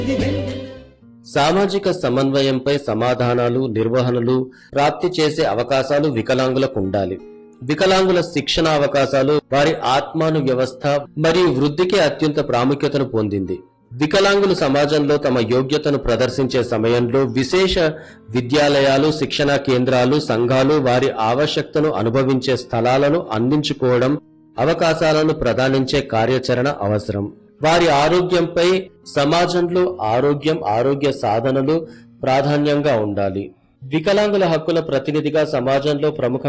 సామాజిక సమన్వయంపై సమాధానాలు నిర్వహణలు ప్రాప్తి చేసే అవకాశాలు వికలాంగులకు ఉండాలి వికలాంగుల శిక్షణ అవకాశాలు వారి ఆత్మాను వ్యవస్థ మరియు వృద్ధికి అత్యంత ప్రాముఖ్యతను పొందింది వికలాంగులు సమాజంలో తమ యోగ్యతను ప్రదర్శించే సమయంలో విశేష విద్యాలయాలు శిక్షణా కేంద్రాలు సంఘాలు వారి ఆవశ్యకతను అనుభవించే స్థలాలను అందించుకోవడం అవకాశాలను ప్రదానించే కార్యాచరణ అవసరం వారి ఆరోగ్యంపై సమాజంలో ఆరోగ్యం ఆరోగ్య సాధనలు ప్రాధాన్యంగా ఉండాలి వికలాంగుల హక్కుల ప్రతినిధిగా సమాజంలో ప్రముఖ